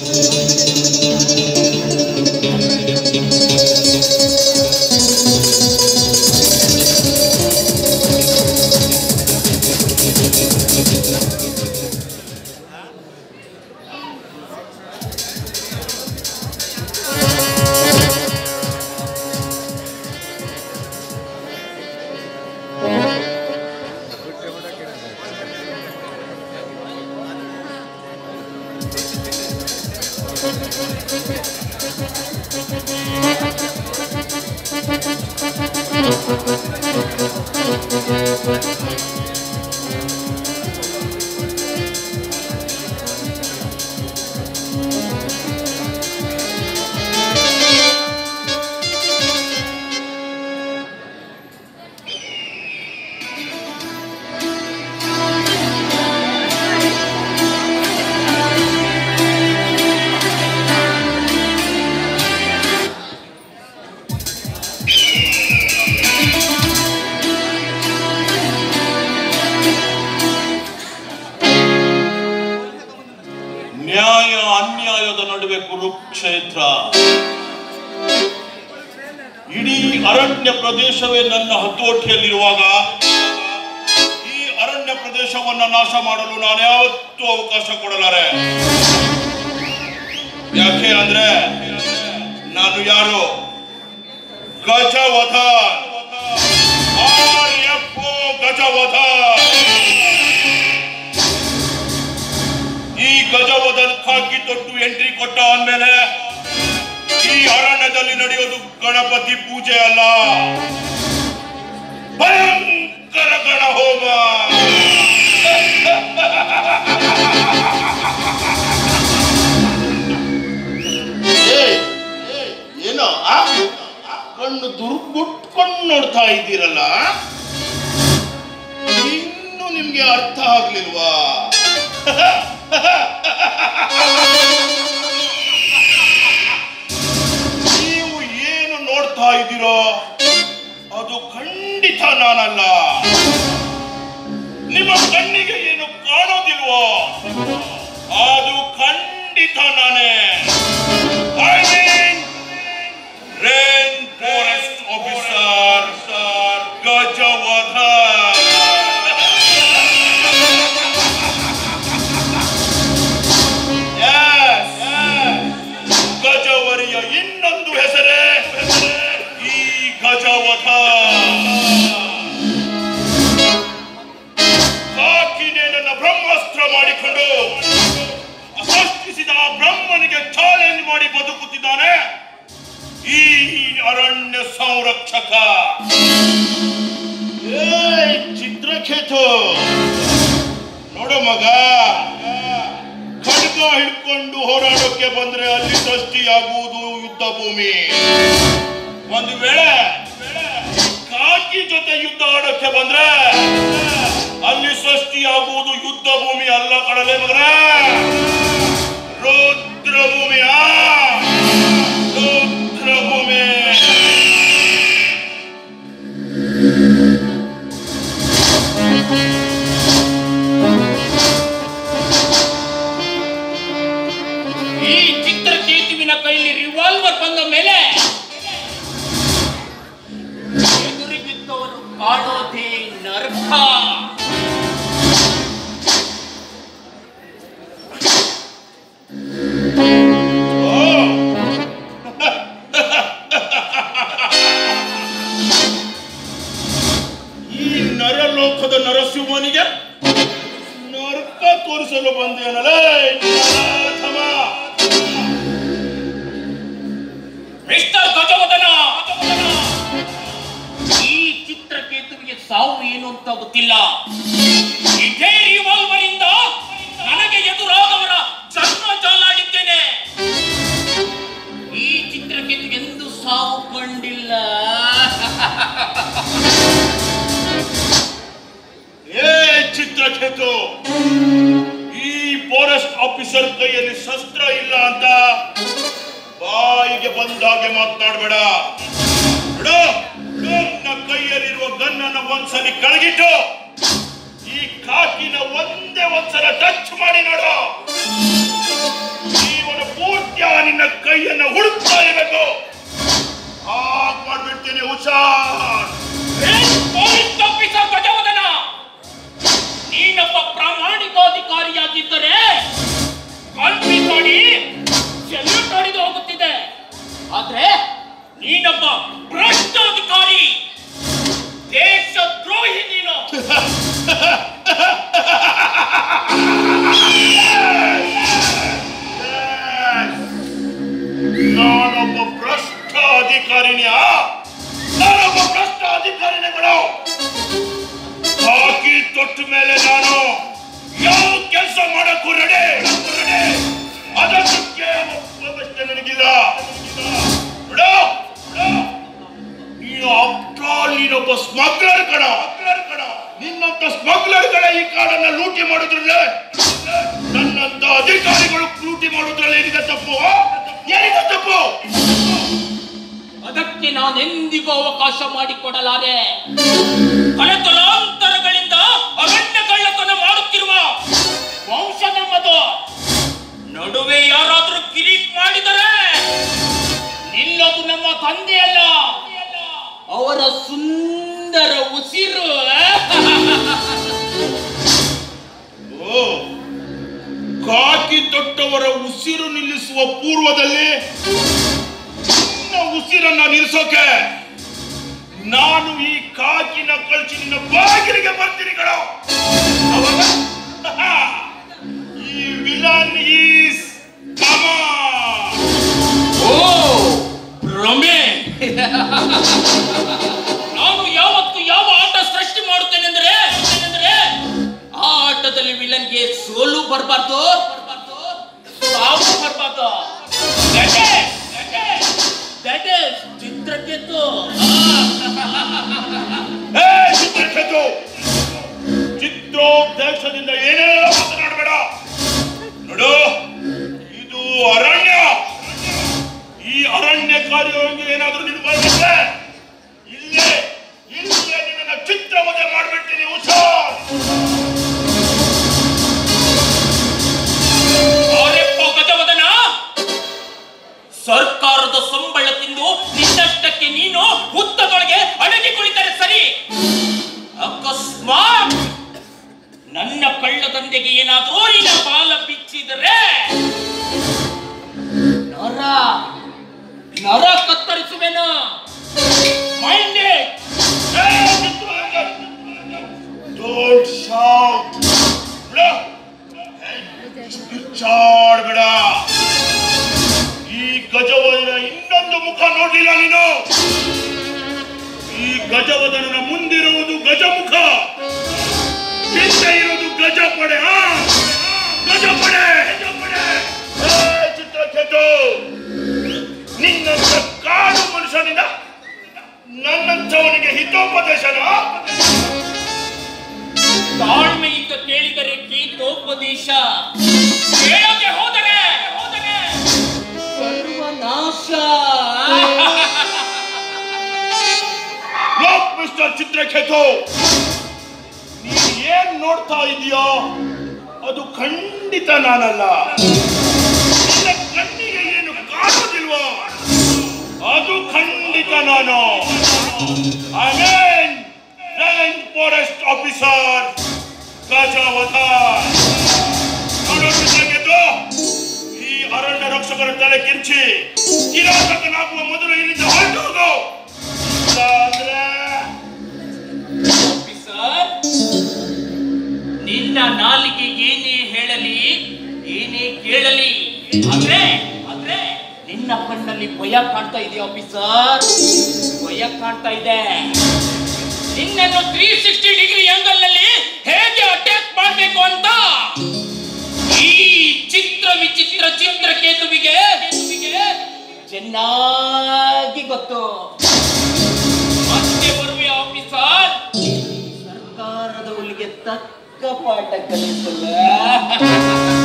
ನ್ಯಾಯ ಅನ್ಯಾಯದ ನಡುವೆ ಕುರುಕ್ಷೇತ್ರ ಇಡೀ ಅರಣ್ಯ ಪ್ರದೇಶವೇ ನನ್ನ ಹತೋಟಿಯಲ್ಲಿರುವಾಗ ಈ ಅರಣ್ಯ ಪ್ರದೇಶವನ್ನ ನಾಶ ಮಾಡಲು ನಾನು ಯಾವತ್ತೂ ಅವಕಾಶ ಕೊಡಲಾರೆ ಯಾಕೆ ಅಂದ್ರೆ ನಾನು ಯಾರು ಗಜವಧ ಆರ್ಯಪ್ಪೋ ಗಜವಧ ಈ ಗಜವದನ್ ಖಾಕಿ ತೊಟ್ಟು ಎಂಟ್ರಿ ಕೊಟ್ಟ ಅಂದ್ಮೇಲೆ ಈ ಅರಣ್ಯದಲ್ಲಿ ನಡೆಯೋದು ಗಣಪತಿ ಪೂಜೆ ಅಲ್ಲ ಭಯಂಕರ ಗಣ ಹೋಮ ಏಯ್, ಏಯ್, ಏನೋ ಆ? ಕಣ್ಣು ದುರ್ಗುಟ್ಕೊಂಡು ನೋಡ್ತಾ ಇದ್ದೀರಲ್ಲ ಇನ್ನು ನಿಮ್ಗೆ ಅರ್ಥ ಆಗ್ಲಿಲ್ವಾ ನೀವು ಏನು ನೋಡ್ತಾ ಇದ್ದೀರೋ ಅದು ಖಂಡಿತ ನಾನಲ್ಲ ನಿಮ್ಮ ಕಣ್ಣಿಗೆ ಏನು ಕಾಣೋದಿಲ್ವೋ ಅದು ಖಂಡಿತ ನಾನೇ I mean rain forest officer ಗಜವಧ Yes, yes. ಗಜವರಿಯ ಇನ್ನೊಂದು ಹೆಸರೇ ಈ ಗಜವಧ ಕಾಕಿನೇ ನನ್ನ ಬ್ರಹ್ಮಾಸ್ತ್ರ ಮಾಡಿಕೊಂಡು ಸೃಷ್ಟಿಸಿದ ಆ ಬ್ರಹ್ಮನಿಗೆ ಚಾಲೆಂಜ್ ಮಾಡಿ ಬದುಕುತ್ತಿದ್ದಾನೆ ಈ ಅರಣ್ಯ ಸಂರಕ್ಷಕ ಏಯ್ ಚಿತ್ರಕೇತು ನೋಡು ಮಗ ಖಡ್ಗ ಹಿಡ್ಕೊಂಡು ಹೋರಾಡೋಕೆ ಬಂದ್ರೆ ಅಲ್ಲಿ ಸೃಷ್ಟಿಯಾಗುವುದು ಯುದ್ಧ ಭೂಮಿ ಒಂದು ವೇಳೆ ಕಾಕಿ ಜೊತೆ ಯುದ್ಧ ಆಡೋಕೆ ಬಂದ್ರೆ ಅಲ್ಲಿ ಸೃಷ್ಟಿಯಾಗುವುದು ಯುದ್ಧ ಭೂಮಿ ಅಲ್ಲ ಕಡಲೆ ಮಗನ ರುದ್ರ ಭೂಮಿಯ ರುದ್ರ ಭೂಮಿ ಈ ಚಿತ್ರಕೇತುವಿನ ಕೈಲಿ ರಿವಾಲ್ವರ್ ಬಂದ ಮೇಲೆ ಎದುರಿಗಿದ್ದವರು ಕಾಣೋದೇ ನರ್ಕ ಈ ನರಲೋಕದ ನರಸಿಂಹನಿಗೆ ನರಕ ತೋರಿಸಲು ಬಂದೇನಲ್ಲ ನರಾಧಮ. ಮಿಸ್ಟರ್ ಗಜವದನ ಈ ಚಿತ್ರಕೇತುವಿಗೆ ಸಾವು ಏನು ಅಂತ ಗೊತ್ತಿಲ್ಲ ಇದೇ ರಿವಾಲ್ವರ್ ಇಂದ ನನಗೆ ಎದುರಾದವರ ಜನ್ಮ ಚಾಲಾಡಿದ್ದೇನೆ ಈ ಚಿತ್ರಕೇತು ಎಂದು ಸಾವು ಕಂಡಿಲ್ಲ ಏ ಚಿತ್ರಕೇತು ಈ ಫಾರೆಸ್ಟ್ ಆಫೀಸರ್ ಕೈಯಲ್ಲಿ ಶಸ್ತ್ರ ಇಲ್ಲ ಅಂತ ಬಾಯಿಗೆ ಬಂದಾಗೆ ಮಾತನಾಡಬೇಡ ಬಿಡು ನನ್ನ ಕೈಯಲ್ಲಿರುವ ಗನ್ನನ್ನು ಒಂದ್ಸಲಿ ಕೆಳಗಿಟ್ಟು ಈ ಕಾಕಿನ ಒಂದೇ ಒಂದ್ಸಲ ಟಚ್ ಮಾಡಿ ನೋಡು ಜೀವನ ನಿನ್ನ ಕೈಯನ್ನ ಹುಡುಕ್ತಾ ಇರಬೇಕು ಹಾಗ್ ಮಾಡ್ಬಿಡ್ತೀನಿ ಹುಷಾರ್ ಪೊಲೀಸ್ ಆಫೀಸರ್ ಗಜವದನ ನೀನೊಬ್ಬ ಪ್ರಾಮಾಣಿಕ ಅಧಿಕಾರಿಯಾಗಿದ್ದರೆ ಕಲ್ಪಿ ಮಾಡಿ ಸೆಲ್ಯೂಟ್ ಹೊಡೆದು ಹೋಗುತ್ತಿದೆ ಆದ್ರೆ ನೀನೊಬ್ಬ ಭ್ರಷ್ಟ ಅಧಿಕಾರಿ ದೇಶ ದ್ರೋಹಿ ನೀನು ನಾನೊಬ್ಬ ಭ್ರಷ್ಟ ಅಧಿಕಾರಿನಿಯ ನಾನೊಬ್ಬ ಭ್ರಷ್ಟ ಅಧಿಕಾರಿನಿಗಳು ಹಾಕಿ ತೊಟ್ಟ ಮೇಲೆ ನಾನು ಯಾವ ಕೆಲಸ ಮಾಡಕ್ಕೂ ರೆಡಿ ಅದಕ್ಕೆ ಒಬ್ಬಷ್ಟೇ ನನಗಿಲ್ಲ ಬಿಡು, ಬಿಡು. ನೀನು ಆಫ್ಟರ್ ನೀನೊಬ್ಬ ಸ್ಮಗ್ಲರ್ ಕಣ ಕಣ ನಿನ್ನಂತ ಸ್ಮಗ್ಲರ್ಗಳ ಈ ಕಾಡನ್ನ ಲೂಟಿ ಮಾಡೋದ್ರಲ್ಲೇ ನನ್ನಂತ ಅಧಿಕಾರಿಗಳು ಲೂಟಿ ಮಾಡೋದ್ರಲ್ಲಿ ಏನಿದೆ ತಪ್ಪು ಏನಿದೆ ತಪ್ಪು ಅದಕ್ಕೆ ನಾನೆಂದಿಗೂ ಅವಕಾಶ ಮಾಡಿಕೊಡಲಾರೆ ಕಳತಲಾಂತರಗಳಿಂದ ಅರಣ್ಯ ಕಳ್ಳತನ ಮಾಡುತ್ತಿರುವ ವಂಶ ನಮ್ಮದು ನಡುವೆ ಯಾರಾದ್ರೂ ಕಿರಿಕ್ ಮಾಡಿದರೆ ನಿನ್ನದು ನಮ್ಮ ತಂದೆಯಲ್ಲ ಅವರ ಸುಂದರ ಉಸಿರು ಓ ಕಾಕಿ ತೊಟ್ಟವರ ಉಸಿರು ನಿಲ್ಲಿಸುವ ಪೂರ್ವದಲ್ಲಿ ನಿನ್ನ ಉಸಿರನ್ನ ನಿಲ್ಲಿಸೋಕೆ ನಾನು ಈ ಕಾಕಿನ ಕಳ್ಸಿ ನಿನ್ನ ಬಾಗಿಲಿಗೆ ಬರ್ತೀನಿ ಕಣೋ ಅವಾಗ ಈ ವಿಲನ್ ಈಸ್ ಕಮ ಓ ಭ್ರಮೆ ನಾನು ಯಾವತ್ತು ಯಾವ ಆಟ ಸೃಷ್ಟಿ ಮಾಡುತ್ತೇನೆಂದ್ರೆ ಏನೆಂದ್ರೆ ಆ ಆಟದಲ್ಲಿ ವಿಲನ್ಗೆ ಸೋಲು ಬರಬಾರ್ದು ಸಾವು ಬರಬಾರ್ದು ದಟ್ ಇಸ್ ಚಿತ್ರಕೆತ್ತು ಏ ಚಿತ್ರಕೆತ್ತು ಚಿತ್ರೋದ್ದೇಶದಿಂದ ಏನೇನೋ ಮಾತನಾಡಬೇಡ ನೋಡು ಇದು ಅರಣ್ಯ ಈ ಅರಣ್ಯ ಕಾರ್ಯವಾಗಿ ಏನಾದ್ರೂ ನೀನು ಬಂದಿದ್ರೆ ಇಲ್ಲೇ ಇಲ್ಲೇ ನಿನ್ನ ಚಿತ್ರವಧೆ ಮಾಡ್ಬಿಡ್ತೀನಿ ಹುಷಾರ್ ಅವರೆಪ್ಪ ಗಜವದನ ಸರ್ಕಾರದ ಸಂಬಳ ತಿಂದು ನಿನ್ನಷ್ಟಕ್ಕೆ ನೀನು ಹುತ್ತದೊಳಗೆ ಅಡಗಿ ಕುಳಿತರೆ ಸರಿ ಅಕಸ್ಮಾತ್ ನನ್ನ ಕಳ್ಳದಂದೆಗೆ ಏನಾದ್ರೂ ನಿನ್ನ ಬಾಲ ಬಿಚ್ಚಿದರೆ ನರ ನರ ಕತ್ತರಿಸುವೆನು ಮೈಂಡ್ ಡೋಂಟ್ ಶೌಟ್ ಬಿಡು ಕಿಚ್ಚಾಡ್ಬೇಡ ಈ ಗಜವದನ ಇನ್ನೊಂದು ಮುಖ ನೋಡ್ಲಿಲ್ಲ ನೀನು ಈ ಗಜವದನನ ಮುಂದಿರುವುದು ಗಜಮುಖ ಹಿಂದೆ ಇರುವುದು ಗಜಪಡೆ ಆ ಗಜಪಡೆ ಏ, ಚಿತ್ರಕೆತ್ತು ನಿನ್ನಂತ ಕಾಡು ಮನುಷ್ಯನಿಂದ ನನ್ನಂಥವನಿಗೆ ಹಿತೋಪದೇಶನ ತಾಳ್ಮೆಯಿಂದ ಕೇಳಿದರೆ ಗೀತೋಪದೇಶ ಕೇಳದೆ ಹೋದರೆ ಹೋದರೆ ಸರ್ವನಾಶ ಲೋಕ್ ಮಿಸ್ಟರ್ ಚಿತ್ರಕೇತು ನೀನ್ ಏನ್ ನೋಡ್ತಾ ಇದೀಯೋ ಅದು ಖಂಡಿತ ನಾನಲ್ಲ ನಿನ್ನ ಕಣ್ಣಿಗೆ ಏನು ಕಾಣೋದಿಲ್ವೋ ಅದು ಖಂಡಿತ ನಾನು ಐ ಮೀನ್ ಫಾರೆಸ್ಟ್ ಆಫೀಸರ್ ಗಜವಧ ನೋಡು ಚಿತ್ರಕೇತು ಈ ಅರಣ್ಯ ರಕ್ಷಕರ ತಲೆ ಕಿರ್ಚಿ ಕಿರಾತಕನಾಗುವ ಮೊದಲು ಇಲ್ಲಿಂದ ಹೊರಟು ಹೋಗು ಇಲ್ಲಾಂದ್ರೆ ಆಫೀಸರ್ ನಿನ್ನ ನಾಲಿಗೆ ಏನೇ ಹೇಳಲಿ ಏನೇ ಕೇಳಲಿ ಆದ್ರೆ ಆದ್ರೆ ನಿನ್ನ ಕಣ್ಣಲ್ಲಿ ಭಯ ಕಾಣ್ತಾ ಇದೆ ಆಫೀಸರ್ ಭಯ ಕಾಣ್ತಾ ಇದೆ ನಿನ್ನನ್ನು ತ್ರೀ ಸಿಕ್ಸ್ಟಿ ಡಿಗ್ರಿ ಆಂಗಲ್ ನಲ್ಲಿ ಹೇಗೆ ಅಟ್ಯಾಕ್ ಮಾಡಬೇಕು ಅಂತ ಈ ಚಿತ್ರ ವಿಚಿತ್ರ ಚಿತ್ರಕೇತುವಿಗೆ ಚೆನ್ನಾಗಿ ಗೊತ್ತು ಮತ್ತೆ ಬರುವೆ ಆಫೀಸರ್ ಸರ್ಕಾರದ ಹುಲ್ಲಿಗೆ ತಕ್ಕ ಪಾಠ ಕಲಿಸಲ್ಲ